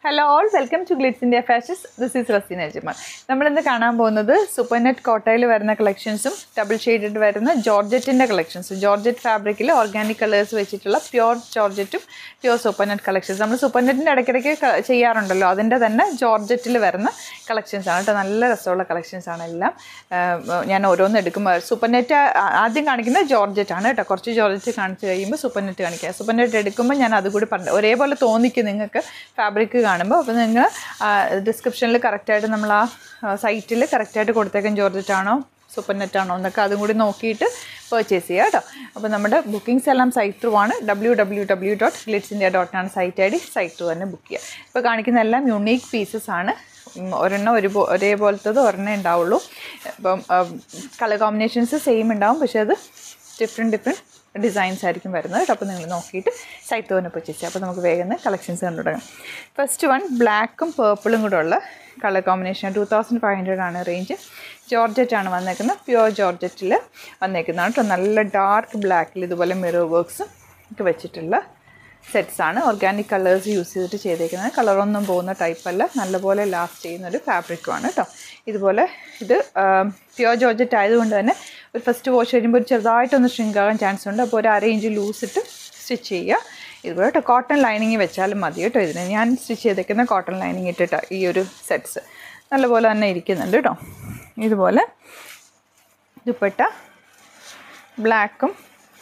hello all welcome to glitz India fashions this is Raseena Ajmal നമ്മളിന്ന് കാണാൻ പോകുന്നത് സൂപ്പർനെറ്റ് കോട്ടയിൽ വരുന്ന കളക്ഷൻസും ഡബിൾ ഷെയ്ഡഡ് വരുന്ന ജോർജറ്റിൻ്റെ കളക്ഷൻസും ജോർജറ്റ് ഫാബ്രിക്കിൽ ഓർഗാനിക് കളേഴ്സ് വെച്ചിട്ടുള്ള പ്യോർ ജോർജറ്റും പ്യോർ സൂപ്പർനെറ്റ് കളക്ഷൻസ് നമ്മൾ സൂപ്പർനെറ്റിൻ്റെ ഇടയ്ക്കിടയ്ക്ക് ക- ചെയ്യാറുണ്ടല്ലോ അതിൻ്റെ തന്നെ ജോർജറ്റിൽ വരുന്ന കളക്ഷൻസ് ആണ് കേട്ടോ നല്ല രസമുള്ള കളക്ഷൻസ് ആണ് എല്ലാം ആഹ് ഞാൻ ഓരോന്ന് എടുക്കുമ്പോൾ സൂപ്പർനെറ്റ് ആദ്യം കാണിക്കുന്നത് ജോർജറ്റ് ആണ് കേട്ടോ കുറച്ച് ജോർജറ്റ് കാണിച്ച് കഴിയുമ്പോൾ സൂപ്പർനെറ്റ് കാണിക്കുക സൂപ്പർനെറ്റ് എടുക്കുമ്പോൾ ഞാൻ അതുകൂടി പറഞ്ഞു ഒരേപോലെ തോന്നിക്കും നിങ്ങൾക്ക് ഫാബ്രിക് കാണുമ്പോൾ അപ്പോൾ നിങ്ങൾ ഡിസ്ക്രിപ്ഷനിൽ കറക്റ്റായിട്ട് നമ്മൾ ആ സൈറ്റിൽ കറക്റ്റായിട്ട് കൊടുത്തേക്കും ജോർജറ്റ് ആണോ സൂപ്പർ നെറ്റ് ആണോ എന്നൊക്കെ അതും കൂടി നോക്കിയിട്ട് പർച്ചേസ് ചെയ്യുക കേട്ടോ അപ്പോൾ നമ്മുടെ ബുക്കിംഗ്സ് എല്ലാം സൈറ്റ് ത്രൂ ആണ് W W W dot glitz India dot ആണ് site I D site through തന്നെ ബുക്ക് ചെയ്യുക ഇപ്പോൾ കാണിക്കുന്ന എല്ലാം യുണീക്ക് പീസസ് ആണ് ഉം, ഒരെണ്ണം ഒരു ഒരേപോലത്തത് ഒരെണ്ണം ഉണ്ടാവുള്ളൂ ഇപ്പം കളർ കോമ്പിനേഷൻസ് സെയിം ഉണ്ടാവും പക്ഷേ അത് ഡിഫറെൻറ്റ് ഡിഫറെൻറ്റ് ഡിസൈൻസ് ആയിരിക്കും വരുന്നത് കേട്ടോ അപ്പോൾ നിങ്ങൾ നോക്കിയിട്ട് സൈറ്റ് തന്നെ പർച്ചേസ് ചെയ്യുക അപ്പോൾ നമുക്ക് വേഗം കളക്ഷൻസ് കണ്ടു തുടങ്ങാം ഫസ്റ്റ് വൺ ബ്ലാക്കും പേർപ്പിളും കൂടെ ഉള്ള colour combination two thousand five hundred ആണ് റേഞ്ച് ജോർജറ്റ് ആണ് വന്നേക്കുന്നത് പ്യുവർ ജോർജറ്റിൽ വന്നേക്കുന്നതാണ് കേട്ടോ നല്ല ഡാർക്ക് ബ്ലാക്കിൽ ഇതുപോലെ മിറർ വർക്ക്സും ഒക്കെ വെച്ചിട്ടുള്ള സെറ്റ്സ് ആണ് ഓർഗാനിക് കളേഴ്സ് യൂസ് ചെയ്തിട്ട് ചെയ്തേക്കുന്നത് കളറൊന്നും പോകുന്ന ടൈപ്പ് അല്ല നല്ലപോലെ ലാസ്റ്റ് ചെയ്യുന്ന ഒരു ഫാബ്രിക്കുമാണ് കേട്ടോ ഇതുപോലെ ഇത് പ്യുവർ ജോർജറ്റ് ആയതുകൊണ്ട് തന്നെ ഒരു ഫസ്റ്റ് വാഷ് കഴിയുമ്പോൾ ഒരു ചെറുതായിട്ടൊന്ന് shrink ആകാൻ ചാൻസ് ഉണ്ട് അപ്പോൾ ഒരു അര ഇഞ്ച് ലൂസ് ഇട്ട് സ്റ്റിച്ച് ചെയ്യുക ഇതുപോലെ കേട്ടോ കോട്ടൺ ലൈനിങ് വെച്ചാലും മതി കേട്ടോ ഇതിന് ഞാൻ സ്റ്റിച്ച് ചെയ്തേക്കുന്ന കോട്ടൺ ലൈനിങ് ഇട്ടിട്ട് ഈ ഒരു സെറ്റ്സ് നല്ലപോലെ തന്നെ ഇരിക്കുന്നുണ്ട് കേട്ടോ ഇതുപോലെ ദുപ്പട്ട ബ്ലാക്കും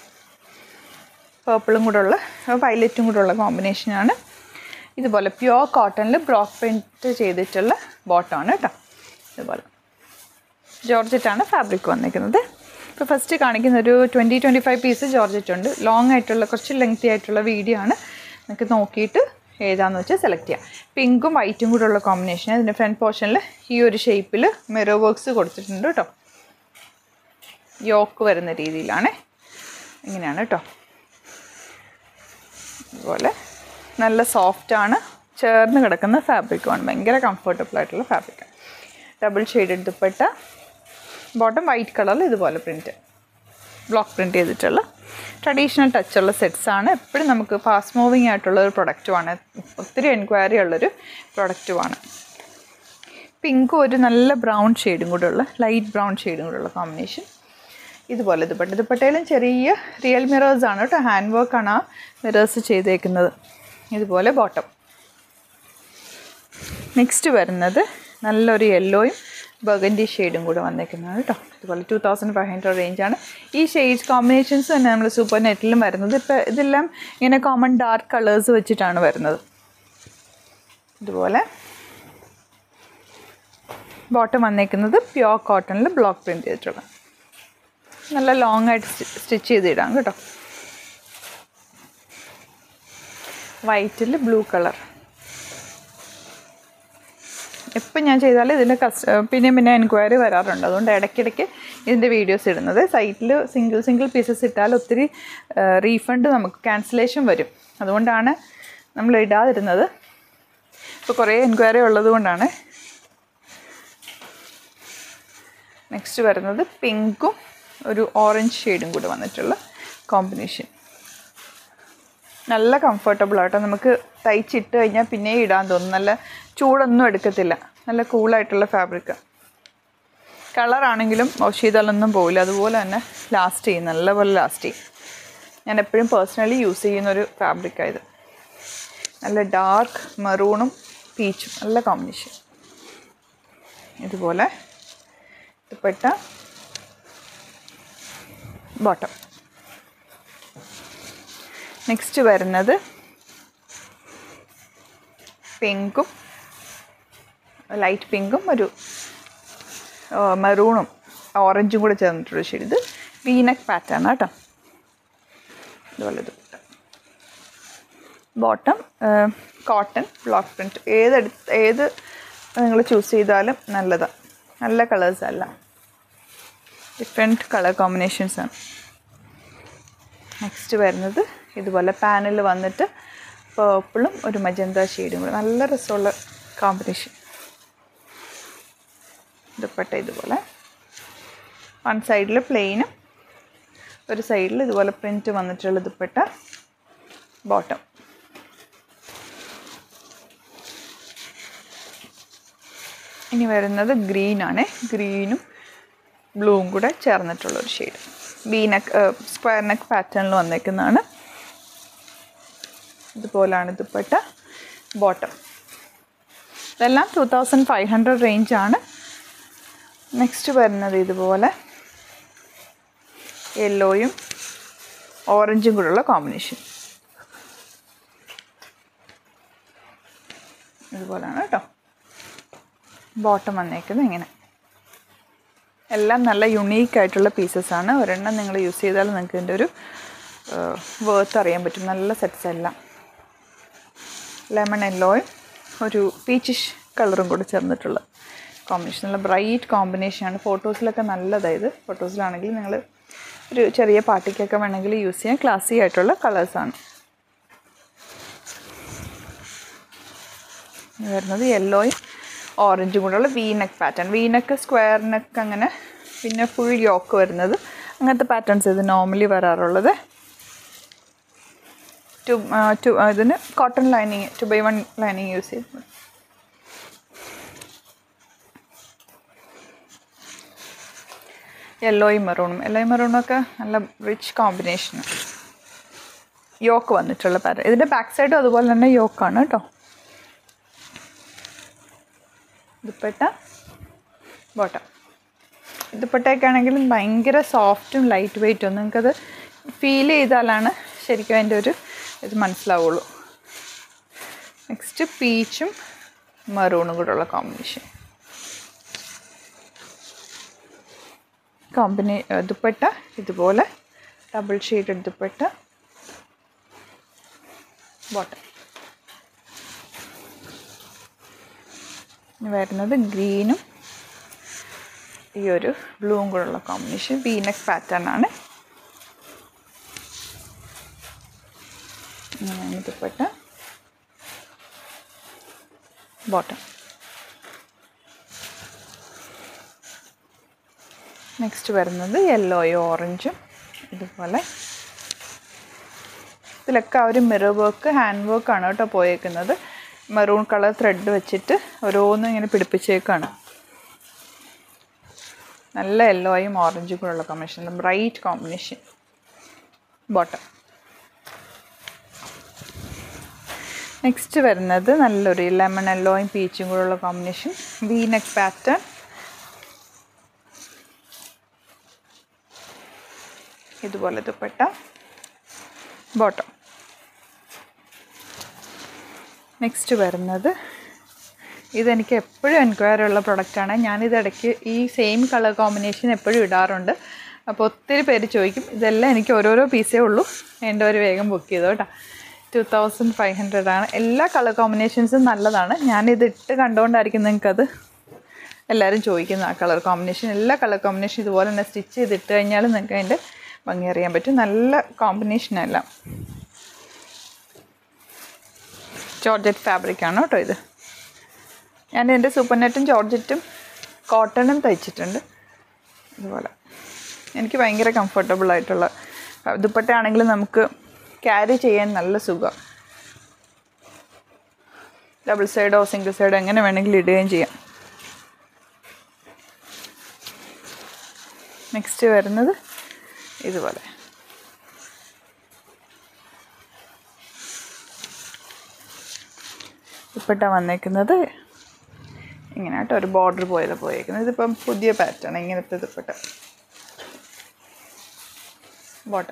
പേർപ്പിളും കൂടെ ഉള്ള വയലറ്റും കൂടെ ഉള്ള കോമ്പിനേഷനാണ് ഇതുപോലെ പ്യുവർ കോട്ടണിൽ ബ്രോക്ക് പ്രിൻറ്റ് ചെയ്തിട്ടുള്ള ബോട്ടമാണ് കേട്ടോ ഇതുപോലെ ജോർജറ്റാണ് ഫാബ്രിക് വന്നിരിക്കുന്നത് ഇപ്പോൾ ഫസ്റ്റ് കാണിക്കുന്ന ഒരു twenty twenty five piece georgette ഉണ്ട് ലോങ് ആയിട്ടുള്ള കുറച്ച് ലെങ്തി ആയിട്ടുള്ള വീഡിയോ ആണ് നിങ്ങൾക്ക് നോക്കിയിട്ട് ഏതാണെന്ന് വെച്ചാൽ സെലക്ട് ചെയ്യാം പിങ്കും വൈറ്റും കൂടെ ഉള്ള കോമ്പിനേഷൻ അതിൻ്റെ ഫ്രണ്ട് പോർഷനിൽ ഈ ഒരു ഷേപ്പിൽ മിറർ വർക്ക്സ് കൊടുത്തിട്ടുണ്ട് കേട്ടോ യോക്ക് വരുന്ന രീതിയിലാണ് ഇങ്ങനെയാണ് കേട്ടോ അതുപോലെ നല്ല സോഫ്റ്റാണ് ചേർന്ന് കിടക്കുന്ന ഫാബ്രിക്കുമാണ് ഭയങ്കര കംഫർട്ടബിൾ ആയിട്ടുള്ള ഫാബ്രിക്കാണ് double shade dupatta bottom white കളറിൽ ഇതുപോലെ പ്രിൻറ്റ് ബ്ലോക്ക് പ്രിൻറ്റ് ചെയ്തിട്ടുള്ള ട്രഡീഷണൽ ടച്ചുള്ള സെറ്റ്സ് ആണ് എപ്പോഴും നമുക്ക് ഫാസ്റ്റ് മൂവിങ് ആയിട്ടുള്ള ഒരു പ്രൊഡക്റ്റുമാണ് ഒത്തിരി എൻക്വയറി ഉള്ളൊരു പ്രൊഡക്റ്റുമാണ് പിങ്കും ഒരു നല്ല ബ്രൗൺ ഷെയ്ഡും കൂടെ ഉള്ള ലൈറ്റ് ബ്രൗൺ ഷെയ്ഡും കൂടെ ഉള്ള കോമ്പിനേഷൻ ഇതുപോലെ ദുപ്പട്ട ദുപ്പട്ടയിലും ചെറിയ റിയൽ മിറേഴ്സ് ആണ് കേട്ടോ ഹാൻഡ് വർക്കാണ് ആ മിറേഴ്സ് ചെയ്തേക്കുന്നത് ഇതുപോലെ ബോട്ടം നെക്സ്റ്റ് വരുന്നത് നല്ലൊരു യെല്ലോയും ബഗൻഡി ഷെയ്ഡും കൂടെ വന്നേക്കുന്നതാണ് കേട്ടോ ഇതുപോലെ ടു തൗസൻഡ് ഫൈവ് ഹൺഡ്രഡ് റേഞ്ചാണ് ഈ ഷെയ്ഡ്സ് കോമ്പിനേഷൻസ് തന്നെ നമ്മൾ സൂപ്പർ നെറ്റിലും വരുന്നത് ഇപ്പോൾ ഇതെല്ലാം ഇങ്ങനെ കോമൺ ഡാർക്ക് കളേഴ്സ് വെച്ചിട്ടാണ് വരുന്നത് ഇതുപോലെ ബോട്ടം വന്നേക്കുന്നത് പ്യോർ കോട്ടണിൽ ബ്ലോക്ക് പ്രിൻറ്റ് ചെയ്തിട്ടുള്ള നല്ല ലോങ് ആയിട്ട് സ്റ്റിച്ച് ചെയ്തിടാം കേട്ടോ വൈറ്റിൽ ബ്ലൂ കളർ എപ്പം ഞാൻ ചെയ്താലും ഇതിൻ്റെ കസ് പിന്നെ പിന്നെ എൻക്വയറി വരാറുണ്ട് അതുകൊണ്ട് ഇടയ്ക്കിടയ്ക്ക് ഇതിൻ്റെ വീഡിയോസ് ഇടുന്നത് സൈറ്റിൽ സിംഗിൾ സിംഗിൾ പീസസ് ഇട്ടാൽ ഒത്തിരി റീഫണ്ട് നമുക്ക് ക്യാൻസലേഷൻ വരും അതുകൊണ്ടാണ് നമ്മൾ ഇടാതിരുന്നത് ഇപ്പോൾ കുറേ എൻക്വയറി ഉള്ളത് കൊണ്ടാണ് നെക്സ്റ്റ് വരുന്നത് പിങ്കും ഒരു ഓറഞ്ച് ഷെയ്ഡും കൂടെ വന്നിട്ടുള്ള കോമ്പിനേഷൻ നല്ല കംഫർട്ടബിൾ ആട്ടോ നമുക്ക് തയ്ച്ചിട്ട് കഴിഞ്ഞാൽ പിന്നെ ഇടാൻ തോന്നും നല്ല ചൂടൊന്നും എടുക്കത്തില്ല നല്ല കൂളായിട്ടുള്ള ഫാബ്രിക് കളറാണെങ്കിലും വാഷ് ചെയ്താലൊന്നും പോവില്ല അതുപോലെ തന്നെ ലാസ്റ്റ് ചെയ്യും നല്ലപോലെ ലാസ്റ്റ് ചെയ്യും ഞാൻ എപ്പോഴും പേഴ്സണലി യൂസ് ചെയ്യുന്ന ഒരു ഫാബ്രിക്കാണ് ഇത് നല്ല ഡാർക്ക് മെറൂണും പീച്ചും നല്ല കോമ്പിനേഷൻ ഇതുപോലെ ദുപ്പട്ട ബോട്ടം നെക്സ്റ്റ് വരുന്നത് പിങ്കും ലൈറ്റ് പിങ്കും ഒരു മെറൂണും ഓറഞ്ചും കൂടെ ചേർന്നിട്ടുള്ള ഷെയ്ഡ് ഇത് വീനക്ക് പാറ്റേൺ കേട്ടോ ഇതുപോലെ ഇത് ബോട്ടം കോട്ടൺ ബ്ലോക്ക് പ്രിൻറ്റ് ഏതെടു ഏത് നിങ്ങൾ ചൂസ് ചെയ്താലും നല്ലതാണ് നല്ല കളേഴ്സ് അല്ല ഡിഫറെൻറ്റ് കളർ കോമ്പിനേഷൻസ് ആണ് നെക്സ്റ്റ് വരുന്നത് ഇതുപോലെ പാനൽ വന്നിട്ട് പേർപ്പിളും ഒരു മജന്ത ഷെയ്ഡും കൂടെ നല്ല രസമുള്ള കോമ്പിനേഷൻ ദുപ്പട്ട ഇതുപോലെ വൺ സൈഡിൽ പ്ലെയിനും ഒരു സൈഡിൽ ഇതുപോലെ പ്രിൻറ്റ് വന്നിട്ടുള്ള ദുപ്പട്ട ബോട്ടം ഇനി വരുന്നത് ഗ്രീനാണ് ഗ്രീനും ബ്ലൂവും കൂടെ ചേർന്നിട്ടുള്ളൊരു shade B neck square neck പാറ്റേണിൽ വന്നേക്കുന്നതാണ് ഇതുപോലാണ് ദുപ്പട്ട ബോട്ടം ഇതെല്ലാം ടു തൗസൻഡ് ഫൈവ് ഹൺഡ്രഡ് റേഞ്ചാണ് നെക്സ്റ്റ് വരുന്നത് ഇതുപോലെ യെല്ലോയും ഓറഞ്ചും കൂടെയുള്ള കോമ്പിനേഷൻ ഇതുപോലാണ് കേട്ടോ ബോട്ടം വന്നേക്കുന്നത് ഇങ്ങനെ എല്ലാം നല്ല യുണീക്ക് ആയിട്ടുള്ള പീസസ് ആണ് ഒരെണ്ണം നിങ്ങൾ യൂസ് ചെയ്താൽ നിങ്ങൾക്ക് ഇതിൻ്റെ ഒരു വേർത്ത് അറിയാൻ പറ്റും നല്ല സെറ്റ്സ് എല്ലാം ലെമൺ യെല്ലോയും ഒരു പീച്ചിഷ് കളറും കൂടി ചേർന്നിട്ടുള്ള കോമ്പിനേഷൻ നല്ല ബ്രൈറ്റ് കോമ്പിനേഷനാണ് ഫോട്ടോസിലൊക്കെ നല്ലതായത് ഫോട്ടോസിലാണെങ്കിൽ നിങ്ങൾ ഒരു ചെറിയ പാർട്ടിക്കൊക്കെ വേണമെങ്കിൽ യൂസ് ചെയ്യാൻ ക്ലാസി ആയിട്ടുള്ള കളേഴ്സാണ് വരുന്നത് യെല്ലോയും ഓറഞ്ചും കൂടെയുള്ള V neck pattern V neck square neck അങ്ങനെ പിന്നെ ഫുൾ യോക്ക് വരുന്നത് അങ്ങനത്തെ പാറ്റേൺസ് ഇത് നോർമലി വരാറുള്ളത് ടു ടു ഇതിന് cotton lining two by one lining use ചെയ്ത് യെല്ലോയും മെറൂണും യെല്ലോയും മെറൂണും ഒക്കെ നല്ല റിച്ച് കോമ്പിനേഷനാണ് യോക്ക് വന്നിട്ടുള്ള പാറ്റേൺ ഇതിൻ്റെ ബാക്ക് സൈഡും അതുപോലെ തന്നെ യോക്കാണ് കേട്ടോ ദുപ്പട്ട ബോട്ടം ദുപ്പട്ടയൊക്കെ ആണെങ്കിലും ഭയങ്കര സോഫ്റ്റും ലൈറ്റ് വെയ്റ്റും നിങ്ങൾക്കത് ഫീൽ ചെയ്താലാണ് ശരിക്കും അതിൻ്റെ ഒരു ഇത് മനസ്സിലാവുള്ളൂ നെക്സ്റ്റ് പീച്ചും മറൂണും കൂടെയുള്ള കോമ്പിനേഷൻ കോമ്പിനേ ദുപ്പട്ട ഇതുപോലെ ഡബിൾ ഷെയ്ഡ് ദുപ്പട്ട ബോട്ടം ഇനി വരുന്നത് ഗ്രീനും ഈ ഒരു ബ്ലൂവും കൂടെയുള്ള കോമ്പിനേഷൻ വീനക് പാറ്റേൺ ആണ് ഇങ്ങനെയാണ് ദുപ്പട്ട ബോട്ടം നെക്സ്റ്റ് വരുന്നത് യെല്ലോയും ഓറഞ്ചും ഇതുപോലെ ഇതിലൊക്കെ ആ ഒരു മിറർ വർക്ക് ഹാൻഡ് വർക്കാണ് കേട്ടോ പോയേക്കുന്നത് മെറൂൺ കളർ ത്രെഡ് വെച്ചിട്ട് ഓരോന്നും ഇങ്ങനെ പിടിപ്പിച്ചേക്കാണ് നല്ല യെല്ലോയും ഓറഞ്ചും കൂടെയുള്ള combination bright combination bottom next വരുന്നത് നല്ലൊരു ലെമൺ യെല്ലോയും പീച്ചും കൂടെയുള്ള കോമ്പിനേഷൻ വി നെക്ക് പാറ്റേൺ ഇതുപോലെ ദുപ്പട്ട ബോട്ടം നെക്സ്റ്റ് വരുന്നത് ഇതെനിക്ക് എപ്പോഴും എൻക്വയറി ഉള്ള പ്രൊഡക്റ്റാണ് ഞാനിത് ഇടയ്ക്ക് ഈ സെയിം കളർ കോമ്പിനേഷൻ എപ്പോഴും ഇടാറുണ്ട് അപ്പോൾ ഒത്തിരി പേര് ചോദിക്കും ഇതെല്ലാം എനിക്ക് ഓരോരോ പീസേ ഉള്ളൂ വേണ്ടവർ വേഗം ബുക്ക് ചെയ്തോ കേട്ടോ ടു തൗസൻഡ് ഫൈവ് ഹൺഡ്രഡ് ആണ് എല്ലാ കളർ കോമ്പിനേഷൻസും നല്ലതാണ് ഞാനിത് ഇട്ട് കണ്ടുകൊണ്ടായിരിക്കും നിങ്ങൾക്കത് എല്ലാവരും ചോദിക്കുന്ന ആ കളർ കോമ്പിനേഷൻ എല്ലാ കളർ കോമ്പിനേഷൻ ഇതുപോലെ തന്നെ സ്റ്റിച്ച് ചെയ്തിട്ട് കഴിഞ്ഞാൽ നിങ്ങൾക്ക് അതിൻ്റെ ഭംഗി അറിയാൻ പറ്റും നല്ല കോമ്പിനേഷനെല്ലാം ജോർജറ്റ് ഫാബ്രിക്കാണ് കേട്ടോ ഇത് ഞാൻ എൻ്റെ സൂപ്പർ നെറ്റും ജോർജറ്റും കോട്ടണും തയ്ച്ചിട്ടുണ്ട് ഇതുപോലെ എനിക്ക് ഭയങ്കര കംഫർട്ടബിൾ ആയിട്ടുള്ള ദുപ്പട്ടയാണെങ്കിൽ നമുക്ക് ക്യാരി ചെയ്യാൻ നല്ല സുഖം ഡബിൾ സൈഡോ സിംഗിൾ സൈഡോ എങ്ങനെ വേണമെങ്കിലും ഇടുകയും ചെയ്യാം നെക്സ്റ്റ് വരുന്നത് ഇതുപോലെ ദുപ്പട്ട വന്നേക്കുന്നത് ഇങ്ങനെ കേട്ടോ ഒരു ബോർഡർ പോലെ പോയേക്കുന്നത് ഇതിപ്പം പുതിയ പാറ്റേൺ ഇങ്ങനത്തെ ദുപ്പട്ട ബോട്ടം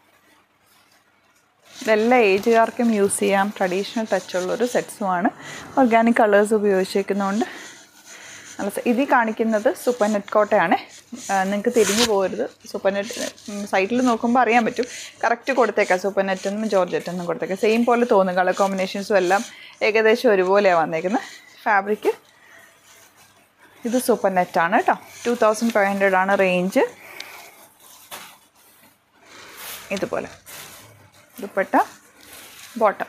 ഇതെല്ലാ ഏജുകാർക്കും യൂസ് ചെയ്യാം ട്രഡീഷണൽ ടച്ചുള്ളൊരു സെറ്റ്സുമാണ് ഓർഗാനിക് കളേഴ്സ് ഉപയോഗിച്ചേക്കുന്നതുകൊണ്ട് നല്ല സ- ഇതിൽ കാണിക്കുന്നത് സൂപ്പർ നെറ്റ് കോട്ടയാണ് നിങ്ങൾക്ക് തിരിഞ്ഞു പോകരുത് സൂപ്പർ നെറ്റ് സൈറ്റിൽ നോക്കുമ്പോൾ അറിയാൻ പറ്റും കറക്റ്റ് കൊടുത്തേക്കാം സൂപ്പർ നെറ്റ് എന്നും ജോർജറ്റ് എന്നും കൊടുത്തേക്കാം സെയിം പോലെ തോന്നും കളർ കോമ്പിനേഷൻസും എല്ലാം ഏകദേശം ഒരുപോലെയാണ് വന്നേക്കുന്നത് ഫാബ്രിക് ഇത് സൂപ്പർ നെറ്റാണ് കേട്ടോ ടു തൗസൻഡ് ഫൈവ് ഹൺഡ്രഡ് ആണ് റേഞ്ച് ഇതുപോലെ ദുപ്പട്ട ബോട്ടം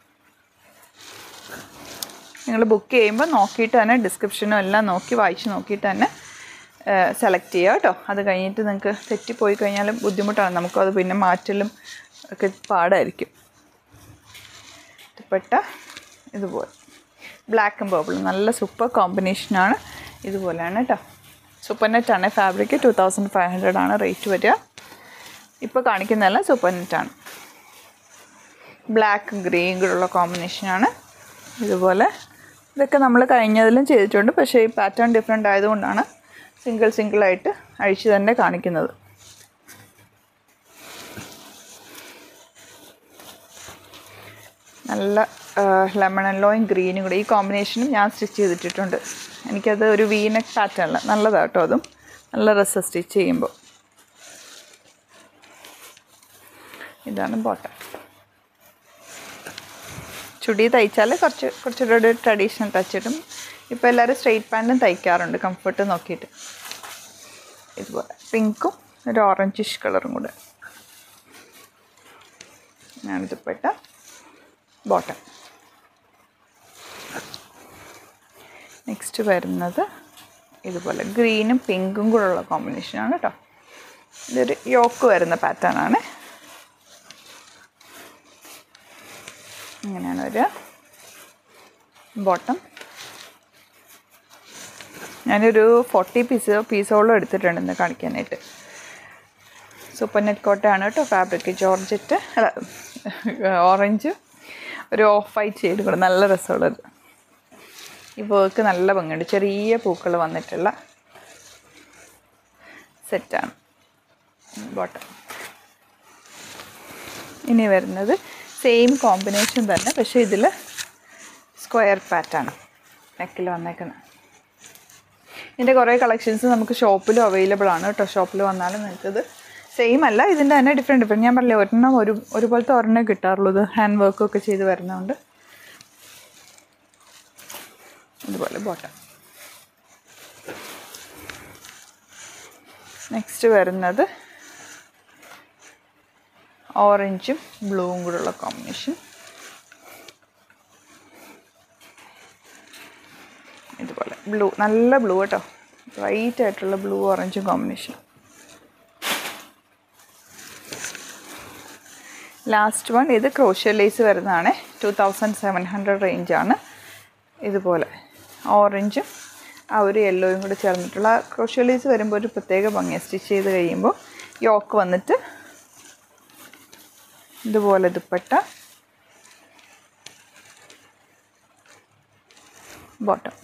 നിങ്ങൾ ബുക്ക് ചെയ്യുമ്പോൾ നോക്കിയിട്ട് തന്നെ ഡിസ്ക്രിപ്ഷനും എല്ലാം നോക്കി വായിച്ച് നോക്കിയിട്ട് തന്നെ സെലക്ട് ചെയ്യുക കേട്ടോ അത് കഴിഞ്ഞിട്ട് നിങ്ങൾക്ക് തെറ്റിപ്പോയി കഴിഞ്ഞാലും ബുദ്ധിമുട്ടാണ് നമുക്കത് പിന്നെ മാറ്റലും ഒക്കെ പാടായിരിക്കും ദുപ്പട്ട ഇതുപോലെ ബ്ലാക്കും പേർപ്പിളും നല്ല സൂപ്പർ കോമ്പിനേഷനാണ് ഇതുപോലെയാണ് കേട്ടോ സൂപ്പർ നെറ്റാണ് fabric two thousand five hundred ആണ് റേറ്റ് വരിക ഇപ്പോൾ കാണിക്കുന്നതെല്ലാം സൂപ്പർ നെറ്റാണ് ബ്ലാക്ക് ഗ്രീൻ കൂടെയുള്ള കോമ്പിനേഷനാണ് ഇതുപോലെ ഇതൊക്കെ നമ്മൾ കഴിഞ്ഞതിലും ചെയ്തിട്ടുണ്ട് പക്ഷേ ഈ പാറ്റേൺ ഡിഫറെൻ്റ് ആയതുകൊണ്ടാണ് സിംഗിൾ സിംഗിളായിട്ട് അഴിച്ച് തന്നെ കാണിക്കുന്നത് നല്ല ലെമൺ യെല്ലോയും ഗ്രീനും കൂടെ ഈ കോമ്പിനേഷനും ഞാൻ സ്റ്റിച്ച് ചെയ്തിട്ടിട്ടുണ്ട് എനിക്കത് ഒരു വീനക്ക് പാറ്റേണിൽ നല്ലതാണ് കേട്ടോ അതും നല്ല രസം സ്റ്റിച്ച് ചെയ്യുമ്പോൾ ഇതാണ് ബോട്ടം ചുടി തയ്ച്ചാൽ കുറച്ച് കുറച്ചുകൂടെ ഒരു ട്രഡീഷണൽ ടച്ച് കിട്ടും ഇപ്പോൾ എല്ലാവരും സ്ട്രെയിറ്റ് പാൻറ്റും തയ്ക്കാറുണ്ട് കംഫർട്ട് നോക്കിയിട്ട് ഇതുപോലെ പിങ്കും ഒരു ഓറഞ്ചിഷ് കളറും കൂടെ ഞാൻ ദുപ്പട്ട ബോട്ടം നെക്സ്റ്റ് വരുന്നത് ഇതുപോലെ ഗ്രീനും പിങ്കും കൂടെ ഉള്ള കോമ്പിനേഷനാണ് കേട്ടോ ഇതൊരു യോക്ക് വരുന്ന പാറ്റേൺ ആണ് ഇങ്ങനെയാണ് വരിക ബോട്ടം ഞാനൊരു ഫോർട്ടി പീസ് പീസോളം എടുത്തിട്ടുണ്ട് ഇന്ന് കാണിക്കാനായിട്ട് സൂപ്പർ നെറ്റ് കോട്ടയാണ് കേട്ടോ ഫാബ്രിക് ജോർജറ്റ് അല്ല ഓറഞ്ച് ഒരു ഓഫ് വൈറ്റ് ഷെയ്ഡ് കൂടെ നല്ല രസമുള്ളത് ഈ വർക്ക് നല്ല ഭംഗിയുണ്ട് ചെറിയ പൂക്കൾ വന്നിട്ടുള്ള സെറ്റാണ് ബോട്ടം ഇനി വരുന്നത് സെയിം കോമ്പിനേഷൻ തന്നെ പക്ഷേ ഇതിൽ സ്ക്വയർ പാറ്റാണ് നെക്കിൽ വന്നേക്കുന്നത് ഇതിൻ്റെ കുറേ കളക്ഷൻസ് നമുക്ക് ഷോപ്പിലും അവൈലബിൾ ആണ് കേട്ടോ ഷോപ്പിൽ വന്നാലും നിങ്ങൾക്കിത് സെയിം അല്ല ഇതിൻ്റെ തന്നെ ഡിഫറെൻറ്റ് ഡിഫറെൻറ്റ് ഞാൻ പറഞ്ഞില്ലേ ഒരെണ്ണം ഒരു ഒരുപോലത്തെ ഒരെണ്ണം കിട്ടാറുള്ളൂ ഇത് ഹാൻഡ് വർക്കൊക്കെ ചെയ്ത് വരുന്നതുകൊണ്ട് ഇതുപോലെ ബോട്ടം നെക്സ്റ്റ് വരുന്നത് ഓറഞ്ചും ബ്ലൂവും കൂടെയുള്ള കോമ്പിനേഷൻ ഇതുപോലെ ബ്ലൂ നല്ല ബ്ലൂ കേട്ടോ വൈറ്റ് ആയിട്ടുള്ള ബ്ലൂ ഓറഞ്ചും കോമ്പിനേഷൻ ലാസ്റ്റ് വൺ ഇത് ക്രോഷ്യ ലേസ് വരുന്നതാണ് ടു തൗസൻഡ് സെവൻ ഹൺഡ്രഡ് റേഞ്ചാണ് ഇതുപോലെ ഓറഞ്ചും ആ ഒരു യെല്ലോയും കൂടെ ചേർന്നിട്ടുള്ള ക്രോഷ്യ ലേസ് വരുമ്പോൾ ഒരു പ്രത്യേക ഭംഗിയാണ് സ്റ്റിച്ച് ചെയ്ത് കഴിയുമ്പോൾ യോക്ക് വന്നിട്ട് ഇതുപോലെ ദുപ്പട്ട ബോട്ടം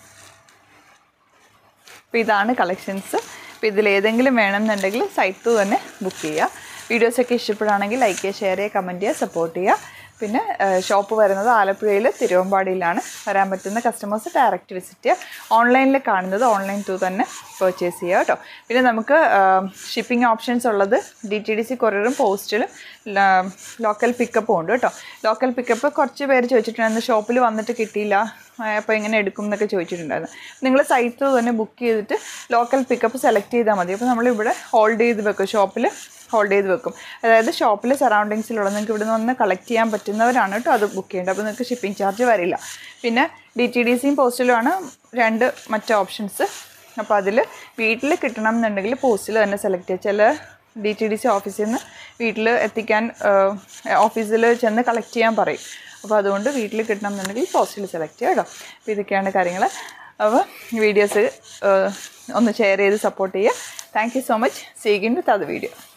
അപ്പോൾ ഇതാണ് കളക്ഷൻസ് അപ്പോൾ ഇതിലേതെങ്കിലും വേണമെന്നുണ്ടെങ്കിൽ സൈറ്റ് തന്നെ ബുക്ക് ചെയ്യുക വീഡിയോസൊക്കെ ഇഷ്ടപ്പെടുകയാണെങ്കിൽ ലൈക്ക് ചെയ്യുക ഷെയർ ചെയ്യുക കമൻറ്റ് ചെയ്യുക സപ്പോർട്ട് ചെയ്യുക പിന്നെ ഷോപ്പ് വരുന്നത് ആലപ്പുഴയിൽ തിരുവമ്പാടിയിലാണ് വരാൻ പറ്റുന്ന കസ്റ്റമേഴ്സ് ഡയറക്റ്റ് വിസിറ്റ് ചെയ്യുക ഓൺലൈനിൽ കാണുന്നത് ഓൺലൈൻ ത്രൂ തന്നെ പർച്ചേസ് ചെയ്യുക കേട്ടോ പിന്നെ നമുക്ക് ഷിപ്പിംഗ് ഓപ്ഷൻസ് ഉള്ളത് ഡി ടി ഡി സി കൊറിയറും പോസ്റ്റിലും ലോക്കൽ പിക്കപ്പും ഉണ്ട് കേട്ടോ ലോക്കൽ പിക്കപ്പ് കുറച്ച് പേര് ചോദിച്ചിട്ടുണ്ടായിരുന്നു ഷോപ്പിൽ വന്നിട്ട് കിട്ടിയില്ല അപ്പോൾ എങ്ങനെ എടുക്കും എന്നൊക്കെ ചോദിച്ചിട്ടുണ്ടായിരുന്നു നിങ്ങൾ സൈറ്റ് തന്നെ ബുക്ക് ചെയ്തിട്ട് ലോക്കൽ പിക്കപ്പ് സെലക്ട് ചെയ്താൽ മതി അപ്പോൾ നമ്മളിവിടെ ഹോൾഡ് ചെയ്ത് വെക്കും ഷോപ്പിൽ ഹോൾഡ് ചെയ്ത് വെക്കും അതായത് ഷോപ്പിൽ സറൗണ്ടിങ്സിലുള്ള നിങ്ങൾക്ക് ഇവിടെ നിന്ന് വന്ന് കളക്ട് ചെയ്യാൻ പറ്റുന്നവരാണ് കേട്ടോ അത് ബുക്ക് ചെയ്യേണ്ടത് അപ്പോൾ നിങ്ങൾക്ക് ഷിപ്പിംഗ് ചാർജ് വരില്ല പിന്നെ ഡി ടി ഡി സിയും പോസ്റ്റിലുമാണ് രണ്ട് മറ്റ് ഓപ്ഷൻസ് അപ്പോൾ അതിൽ വീട്ടിൽ കിട്ടണം എന്നുണ്ടെങ്കിൽ പോസ്റ്റിൽ തന്നെ സെലക്ട് ചെയ്യുക ചില ഡി ടി ഡി സി ഓഫീസിൽ നിന്ന് വീട്ടിൽ എത്തിക്കാൻ ഓഫീസിൽ ചെന്ന് കളക്ട് ചെയ്യാൻ പറയും അപ്പോൾ അതുകൊണ്ട് വീട്ടിൽ കിട്ടണം എന്നുണ്ടെങ്കിൽ പോസ്റ്റിൽ സെലക്ട് ചെയ്യുക കേട്ടോ അപ്പോൾ ഇതൊക്കെയാണ് കാര്യങ്ങൾ അപ്പോൾ വീഡിയോസ് ഒന്ന് ഷെയർ ചെയ്ത് സപ്പോർട്ട് ചെയ്യുക thank you so much see again with അത് വീഡിയോ